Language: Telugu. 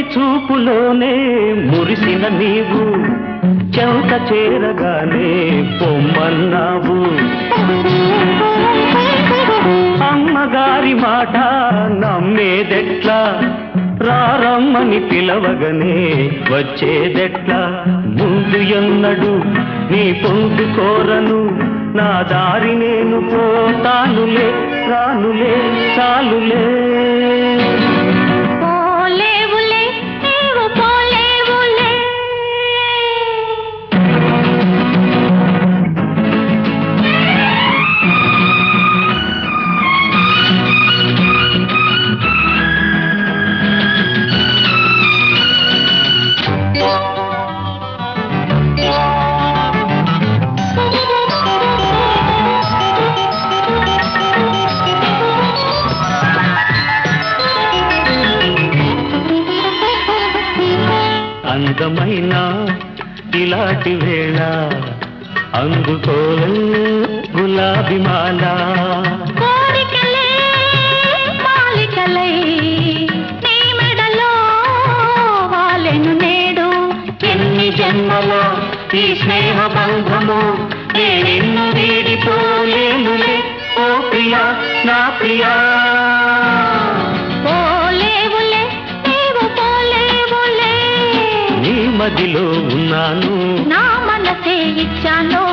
తొలి చూపులోనే మురిసిన నీవు చెంత చేరగానే పొమ్మన్నావు అమ్మగారి మాట నమ్మేదెట్లా రారమ్మని పిలవగనే వచ్చేదెట్లా ముందు ఎన్నడు నీ పొందు కోరను నా దారి నేను పోతానులే రానులే చాలులే పోలేవులే నీవు పోలేవులే అందమైన ఇలాంటి వేళ అందుకోలే గులాబీ మాల కోరికలే మాలికలై నీ మెడలో వాలెను నేడు ఎన్ని జన్మల ఈ స్నేహ బంధము నేనెన్ను వీడిపోలేనులే ఓ ప్రియా నా ప్రియా పోలేవులే నీవు పోలేవులే నీ మదిలో ఉన్నాను నా మనసే ఇచ్చాను